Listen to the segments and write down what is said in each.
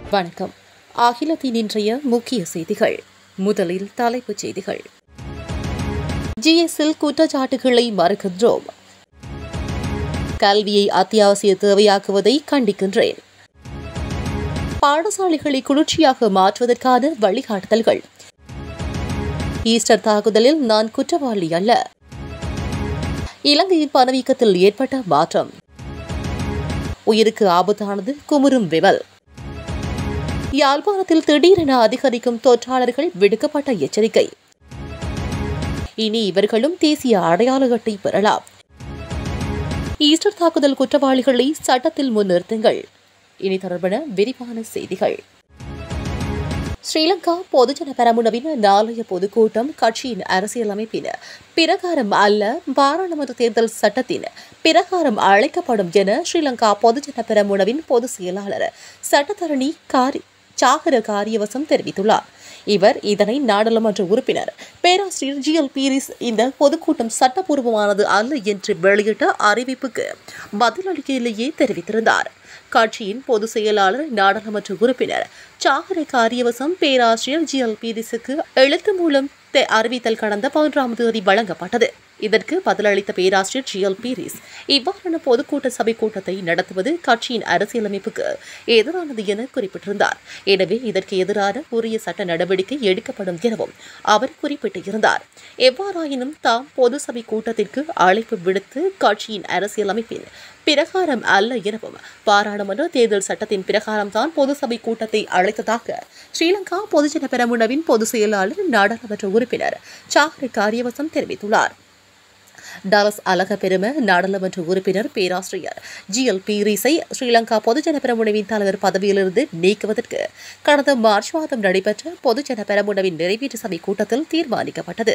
வணக்கம் அகிலத்தின் இன்றைய முக்கிய செய்திகள் முதலில் தலைப்புச் செய்திகள் ஜிஎஸ்எல் குற்றச்சாட்டுகளை மறுக்கின்றோம் கல்வியை அத்தியாவசிய தேவையாக்குவதை கண்டிக்கின்றேன் பாடசாலைகளை குளிர்ச்சியாக மாற்றுவதற்கான வழிகாட்டுதல்கள் ஈஸ்டர் தாக்குதலில் நான் குற்றவாளி அல்ல இலங்கையின் பணவீக்கத்தில் ஏற்பட்ட மாற்றம் உயிருக்கு ஆபத்தானது குமுறும் விமல் யாழ்ப்பாணத்தில் திடீரென அதிகரிக்கும் தொற்றாளர்கள் விடுக்கப்பட்ட எச்சரிக்கை இனி இவர்களும் தேசிய அடையாள அட்டை பெறலாம் ஈஸ்டர் தாக்குதல் குற்றவாளிகளை சட்டத்தில் முன்னிறுத்துங்கள் இனி தொடர்பான விரிவான செய்திகள் ஸ்ரீலங்கா பொதுஜன பெரமுனவின் நாளைய பொதுக்கூட்டம் கட்சியின் அரசியலமைப்பின் பிரகாரம் அல்ல பாராளுமன்ற தேர்தல் சட்டத்தின் பிரகாரம் அழைக்கப்படும் என ஸ்ரீலங்கா பொதுஜன பெரமுனவின் பொதுச் செயலாளர் சட்டத்தரணி காரி சாகர காரியவசம் தெரிவித்துள்ளார் இவர் இதனை நாடாளுமன்ற உறுப்பினர் பேராசிரியர் ஜி எல் பீரிஸ் இந்த பொதுக்கூட்டம் சட்டப்பூர்வமானது அல்ல என்று வெளியிட்ட அறிவிப்புக்கு பதிலளிக்கையிலேயே தெரிவித்திருந்தார் கட்சியின் பொதுச் செயலாளர் நாடாளுமன்ற உறுப்பினர் சாகர காரியவசம் பேராசிரியர் ஜி எல் பீரிஸுக்கு எழுத்து மூலம் தெ- அறிவித்தல் கடந்த பதினொன்றாம் தேதி வழங்கப்பட்டது இதற்கு பதிலளித்த பேராசிரியர் ஜி எல் பீரிஸ் இவ்வாறான பொதுக்கூட்ட சபை கூட்டத்தை நடத்துவது கட்சியின் அரசியலமைப்புக்கு எதிரானது என குறிப்பிட்டிருந்தார் எனவே இதற்கு எதிரான உரிய சட்ட நடவடிக்கை எடுக்கப்படும் எனவும் அவர் குறிப்பிட்டிருந்தார் எவ்வாறாயினும் தாம் பொது சபை கூட்டத்திற்கு அழைப்பு விடுத்து கட்சியின் அரசியலமைப்பின் பிரகாரம் அல்ல எனவும் பாராளுமன்ற தேர்தல் சட்டத்தின் பிரகாரம்தான் பொது சபை கூட்டத்தை அழைத்ததாக ஸ்ரீலங்கா பொதுஜன பெரமுனவின் பொதுச் செயலாளர் நாடாளுமன்ற உறுப்பினர் சாகரி காரியவசம் தெரிவித்துள்ளார் டாலஸ் அலக பெரும நாடாளுமன்ற உறுப்பினர் பேராசிரியர் ஜி எல் பீரிஸை ஸ்ரீலங்கா பொதுஜன பெரமுனவின் தலைவர் பதவியிலிருந்து நீக்குவதற்கு கடந்த மார்ச் மாதம் நடைபெற்ற பொதுஜன பெரமுனவின் நிறைவேற்று சபை கூட்டத்தில் தீர்மானிக்கப்பட்டது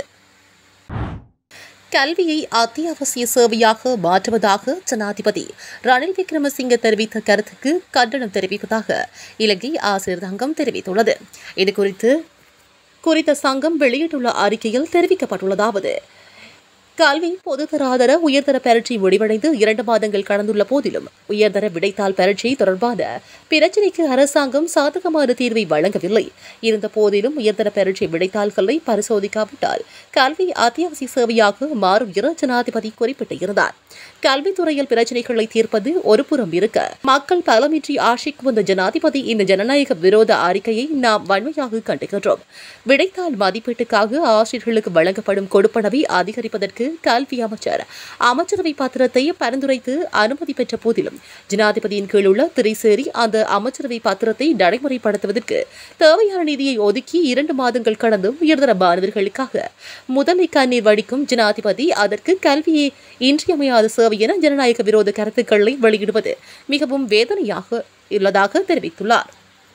கல்வியை அத்தியாவசிய சேவையாக மாற்றுவதாக ஜனாதிபதி ரணில் விக்ரமசிங்க தெரிவித்த கருத்துக்கு கண்டனம் தெரிவிப்பதாக இலங்கை ஆசிரியர் சங்கம் தெரிவித்துள்ளது இதுகுறித்து குறித்த சங்கம் வெளியிட்டுள்ள அறிக்கையில் தெரிவிக்கப்பட்டுள்ளதாவது கல்வி பொதுத்தராதர உயர்தர பரீட்சை முடிவடைந்து இரண்டு மாதங்கள் கடந்துள்ள போதிலும் உயர்தர விடைத்தாள் பரீட்சை தொடர்பான பிரச்சினைக்கு அரசாங்கம் சாதகமான தீர்வை வழங்கவில்லை இருந்த போதிலும் உயர்தர பரீட்சை விடைத்தாள்களை பரிசோதிக்காவிட்டால் கல்வி அத்தியாவசிய சேவையாக மாறும் என ஜனாதிபதி குறிப்பிட்டிருந்தார் கல்வித்துறையில் பிரச்சினைகளை தீர்ப்பது ஒருபுறம் இருக்க மக்கள் பலமின்றி ஆட்சிக்கு வந்த ஜனாதிபதி இந்த ஜனநாயக விரோத அறிக்கையை நாம் வன்மையாக கண்டுகின்றோம் விடைத்தாள் மதிப்பீட்டுக்காக ஆசிரியர்களுக்கு வழங்கப்படும் கொடுப்பனவை அதிகரிப்பதற்கு கல்வி அமைச்சர் அமைச்சரவை பத்திரத்தை பரிந்துரைத்து அனுமதி பெற்ற போதிலும் ஜனாதிபதியின் கீழ் உள்ள திரைசேரி அந்த அமைச்சரவை பத்திரத்தை நடைமுறைப்படுத்துவதற்கு தேவையான நிதியை ஒதுக்கி இரண்டு மாதங்கள் கடந்தும் உயர்தர மாணவர்களுக்காக முதலை கண்ணீர் வடிக்கும் ஜனாதிபதி அதற்கு கல்வியே இன்றியமையாத சேவை என ஜனநாயக விரோத கருத்துக்களை வெளியிடுவது மிகவும் வேதனையாக உள்ளதாக தெரிவித்துள்ளார்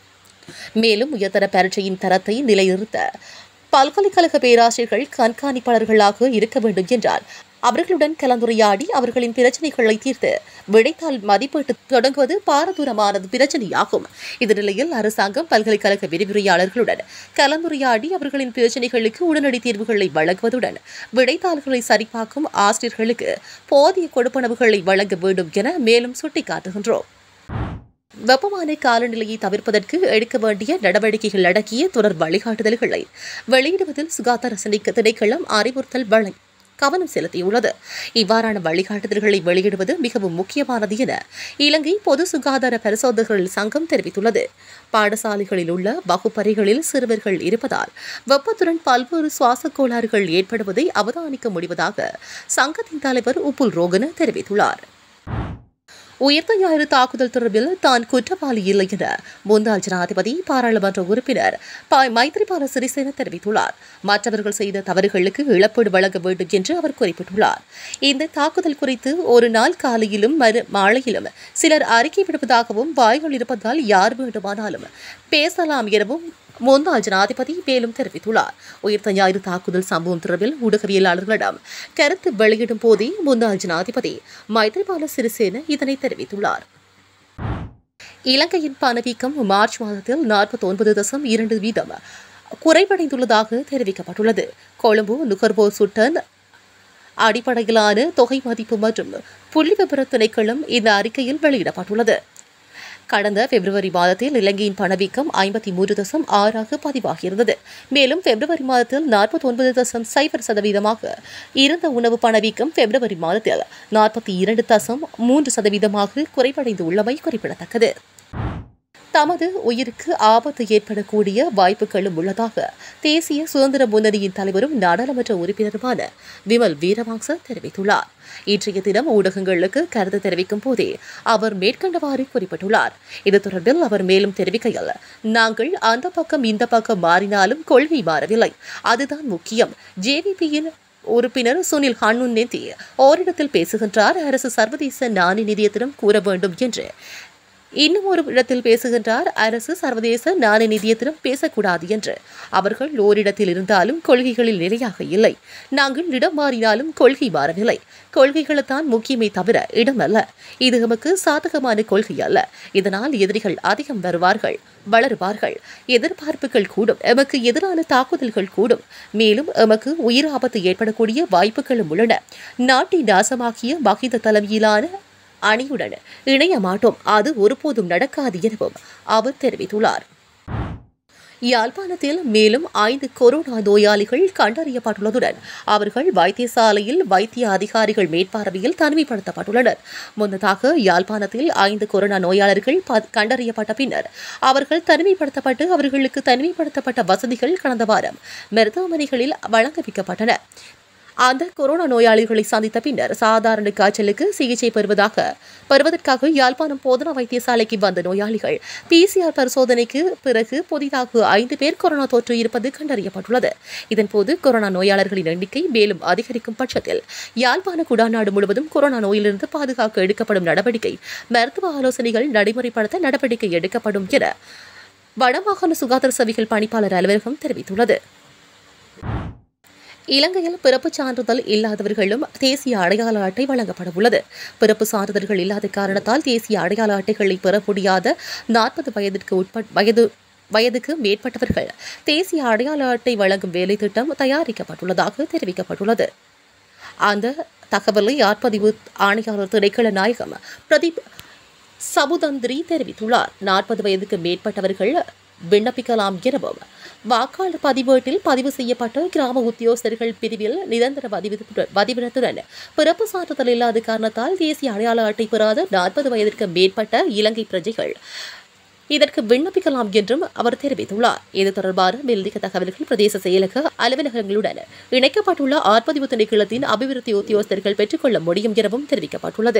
மேலும் உயர்தர பரீட்சையின் தரத்தை நிலைநிறுத்த பல்கலைக்கழக பேராசிரியர்கள் கண்காணிப்பாளர்களாக இருக்க வேண்டும் என்றால் அவர்களுடன் கலந்துரையாடி அவர்களின் பிரச்சனைகளை தீர்த்து விடைத்தாள் மதிப்பீட்டு தொடங்குவது பாரதூரமானது பிரச்சனையாகும் இந்த நிலையில் அரசாங்கம் பல்கலைக்கழக விரிவுரையாளர்களுடன் கலந்துரையாடி அவர்களின் பிரச்சனைகளுக்கு உடனடி தீர்வுகளை வழங்குவதுடன் விடைத்தாள்களை சரிபார்க்கும் ஆசிரியர்களுக்கு போதிய கொடுப்பனவுகளை வழங்க வேண்டும் என மேலும் சுட்டிக்காட்டுகின்றோம் வெப்பமான காலநிலையை தவிர்ப்பதற்கு எடுக்க வேண்டிய நடவடிக்கைகள் அடக்கிய தொடர் வழிகாட்டுதல்களை வெளியிடுவதில் சுகாதார சிந்திக்க திணைக்களம் அறிவுறுத்தல் வழங்கி கவனம் செலுத்தியுள்ளது இவ்வாறான வழிகாட்டுதல்களை வெளியிடுவது மிகவும் முக்கியமானது என இலங்கை பொது சுகாதார பரிசோதகர்கள் சங்கம் தெரிவித்துள்ளது பாடசாலைகளில் உள்ள வகுப்பறைகளில் சிறுவர்கள் இருப்பதால் வெப்பத்துடன் பல்வேறு சுவாச கோளாறுகள் ஏற்படுவதை அவதானிக்க முடிவதாக சங்கத்தின் தலைவர் உப்புல் ரோகன தெரிவித்துள்ளார் உயிர்த்த ஞாயிறு தாக்குதல் தொடர்பில் தான் குற்றவாளி இல்லை என முன்னாள் ஜனாதிபதி பாராளுமன்ற உறுப்பினர் ப மைத்ரிபால சிறிசேன தெரிவித்துள்ளார் மற்றவர்கள் செய்த தவறுகளுக்கு இழப்பீடு வழங்க வேண்டும் என்று அவர் குறிப்பிட்டுள்ளார் இந்த தாக்குதல் குறித்து ஒரு நாள் காலையிலும் மறு மாலையிலும் சிலர் அறிக்கை விடுவதாகவும் வாய்கள் இருப்பதால் யார் வேண்டுமானாலும் பேசலாம் எனவும் முன்னாள் ஜனாதிபதி மேலும் தெரிவித்துள்ளார் உயிர்த்த ஞாயிறு தாக்குதல் சம்பவம் தொடர்பில் ஊடகவியலாளர்களிடம் கருத்து வெளியிடும் போதே முன்னாள் ஜனாதிபதி மைத்ரிபால சிறிசேன இதனை தெரிவித்துள்ளார் இலங்கையின் பணவீக்கம் மார்ச் மாதத்தில் நாற்பத்தி ஒன்பது தசம் இரண்டு வீதம் குறைவடைந்துள்ளதாக தெரிவிக்கப்பட்டுள்ளது கொழும்பு நுகர்வோர் சுட்டன் அடிப்படையிலான தொகை மதிப்பு மற்றும் புள்ளி விவர திணைக்களம் இந்த அறிக்கையில் வெளியிடப்பட்டுள்ளது கடந்த பிப்ரவரி மாதத்தில் இலங்கையின் பணவீக்கம் ஐம்பத்தி மூன்று தசம் ஆறாக பதிவாகியிருந்தது மேலும் பிப்ரவரி மாதத்தில் நாற்பத்தி ஒன்பது தசம் சைபர் சதவீதமாக இருந்த உணவு பணவீக்கம் பிப்ரவரி மாதத்தில் நாற்பத்தி இரண்டு தசம் மூன்று சதவீதமாக குறைவடைந்து உள்ளமை குறிப்பிடத்தக்கது தமது உயிருக்கு ஆபத்து ஏற்படக்கூடிய வாய்ப்புகளும் உள்ளதாக தேசிய சுதந்திர முன்னணியின் தலைவரும் நாடாளுமன்ற உறுப்பினருமான விமல் வீரவாங்ச தெரிவித்துள்ளார் இன்றைய தினம் ஊடகங்களுக்கு கருத்து தெரிவிக்கும் போதே அவர் மேற்கண்டவாறு குறிப்பிட்டுள்ளார் இது தொடர்பில் அவர் மேலும் தெரிவிக்கையில் நாங்கள் அந்த பக்கம் இந்த பக்கம் மாறினாலும் கொள்கை மாறவில்லை அதுதான் முக்கியம் ஜேவிபியின் உறுப்பினர் சுனில் ஹன்னுன் நேத்தி ஓரிடத்தில் பேசுகின்றார் அரசு சர்வதேச நாணய நிதியத்திடம் கூற வேண்டும் என்று இன்னும் ஒரு இடத்தில் பேசுகின்றார் அரசு சர்வதேச நாணய நிதியத்திடம் பேசக்கூடாது என்று அவர்கள் ஓரிடத்தில் இருந்தாலும் கொள்கைகளில் நிலையாக இல்லை நாங்கள் இடம் மாறினாலும் கொள்கை மாறவில்லை கொள்கைகள்தான் முக்கியமே தவிர இடம் அல்ல இது எமக்கு சாதகமான கொள்கை அல்ல இதனால் எதிரிகள் அதிகம் வருவார்கள் வளருவார்கள் எதிர்பார்ப்புகள் கூடும் எமக்கு எதிரான தாக்குதல்கள் கூடும் மேலும் எமக்கு உயிர் ஆபத்து ஏற்படக்கூடிய வாய்ப்புகளும் உள்ளன நாட்டை நாசமாக்கிய மகித தலைமையிலான அணியுடன் இணைய மாட்டோம் அது ஒருபோதும் நடக்காது எனவும் அவர் தெரிவித்துள்ளார் யாழ்ப்பாணத்தில் மேலும் ஐந்து கொரோனா நோயாளிகள் கண்டறியப்பட்டுள்ளதுடன் அவர்கள் வைத்தியசாலையில் வைத்திய அதிகாரிகள் மேற்பார்வையில் தனிமைப்படுத்தப்பட்டுள்ளனர் முன்னதாக யாழ்ப்பாணத்தில் ஐந்து கொரோனா நோயாளர்கள் ப- கண்டறியப்பட்ட பின்னர் அவர்கள் தனிமைப்படுத்தப்பட்டு அவர்களுக்கு தனிமைப்படுத்தப்பட்ட வசதிகள் கடந்த வாரம் மருத்துவமனைகளில் வழங்கவிக்கப்பட்டன அந்த கொரோனா நோயாளிகளை சந்தித்த பின்னர் சாதாரண காய்ச்சலுக்கு சிகிச்சை பெறுவதாக பெறுவதற்காக யாழ்ப்பாணம் போதனா வைத்தியசாலைக்கு வந்த நோயாளிகள் பிசிஆர் பரிசோதனைக்கு பிறகு புதிதாக ஐந்து பேர் கொரோனா தொற்று இருப்பது கண்டறியப்பட்டுள்ளது இதன்போது கொரோனா நோயாளர்களின் எண்ணிக்கை மேலும் அதிகரிக்கும் பட்சத்தில் யாழ்ப்பாண குடாநாடு முழுவதும் கொரோனா நோயிலிருந்து பாதுகாக்க எடுக்கப்படும் நடவடிக்கை மருத்துவ ஆலோசனைகள் நடைமுறைப்படுத்த நடவடிக்கை எடுக்கப்படும் என வடமாகாண சுகாதார சேவைகள் பணிப்பாளர் அலுவலகம் தெரிவித்துள்ளது இலங்கையில் பிறப்புச் சான்றிதழ் இல்லாதவர்களும் தேசிய அடையாள அட்டை வழங்கப்பட உள்ளது பிறப்பு சான்றிதழ்கள் இல்லாத காரணத்தால் தேசிய அடையாள அட்டைகளை பெற முடியாத நாற்பது வயதிற்கு உட்பட் வயது வயதுக்கு மேற்பட்டவர்கள் தேசிய அடையாள அட்டை வழங்கும் வேலை திட்டம் தயாரிக்கப்பட்டுள்ளதாக தெரிவிக்கப்பட்டுள்ளது அந்த தகவலை ஆட்பதிவு ஆணையாளர் திணைக்கள நாயகம் பிரதீப் சபுதந்திரி தெரிவித்துள்ளார் நாற்பது வயதுக்கு மேற்பட்டவர்கள் விண்ணப்பிக்கலாம் எனவும் வாக்காளர் பதிவேட்டில் பதிவு செய்யப்பட்ட கிராம உத்தியோகஸ்தர்கள் பிரிவில் நிரந்தர பதிவு- பதிவிடத்துடன் பிறப்பு சான்றிதழ் இல்லாத காரணத்தால் தேசிய அடையாள அட்டை பெறாத நாற்பது வயதிற்கு மேற்பட்ட இலங்கை பிரஜைகள் இதற்கு விண்ணப்பிக்கலாம் என்றும் அவர் தெரிவித்துள்ளார் இது தொடர்பான மேலதிக தகவல்கள் பிரதேச செயலக அலுவலகங்களுடன் இணைக்கப்பட்டுள்ள ஆர்ப்பதிவு திணைக்களத்தின் அபிவிருத்தி உத்தியோகஸ்தர்கள் பெற்றுக்கொள்ள முடியும் எனவும் தெரிவிக்கப்பட்டுள்ளது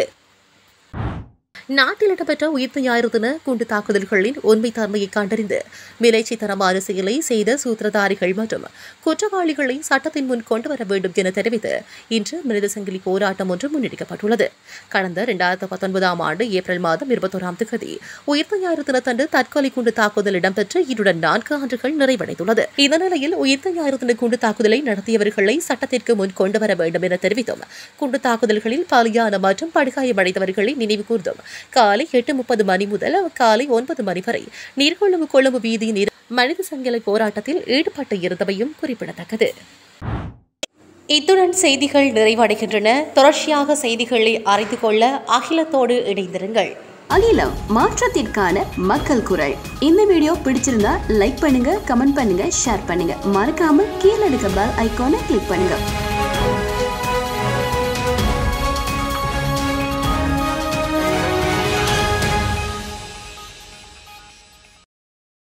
நாட்டில் இடம்பெற்ற உயிர்த்த ஞாயிறு தின குண்டு தாக்குதல்களின் உண்மைத்தன்மையை கண்டறிந்து மிலைச்சித்தனமான செயலை செய்த சூத்திரதாரிகள் மற்றும் குற்றவாளிகளை சட்டத்தின் முன் கொண்டு வர வேண்டும் என தெரிவித்து இன்று மனித சங்கிலி போராட்டம் ஒன்று முன்னெடுக்கப்பட்டுள்ளது கடந்த இரண்டாயிரத்து பத்தொன்பதாம் ஆண்டு ஏப்ரல் மாதம் இருபத்தோராம் தேதி உயிர்த்த ஞாயிறு தினத்தன்று தற்கொலை குண்டு தாக்குதல் இடம்பெற்று இன்றுடன் நான்கு ஆண்டுகள் நிறைவடைந்துள்ளது இந்த நிலையில் உயிர்த்த ஞாயிறு தின குண்டு தாக்குதலை நடத்தியவர்களை சட்டத்திற்கு முன் கொண்டு வர வேண்டும் என தெரிவித்தும் குண்டு தாக்குதல்களில் பலியான மற்றும் படுகாயமடைந்தவர்களை நினைவு கூர்ந்தும் காலை எட்டு முப்பது மணி முதல் காலை ஒன்பது மணி வரை நீர்கொழும்பு கொழும்பு வீதியின் இரு- மனித சங்கிலி போராட்டத்தில் ஈடுபட்டு இருந்தவையும் குறிப்பிடத்தக்கது இத்துடன் செய்திகள் நிறைவடைகின்றன தொடர்ச்சியாக செய்திகளை அறிந்து கொள்ள அகிலத்தோடு இணைந்திருங்கள் அகிலம் மாற்றத்திற்கான மக்கள் குரல் இந்த வீடியோ பிடிச்சிருந்தா லைக் பண்ணுங்க கமெண்ட் பண்ணுங்க ஷேர் பண்ணுங்க மறக்காம கீழே இருக்க பெல் ஐகானை கிளிக் பண்ணுங்க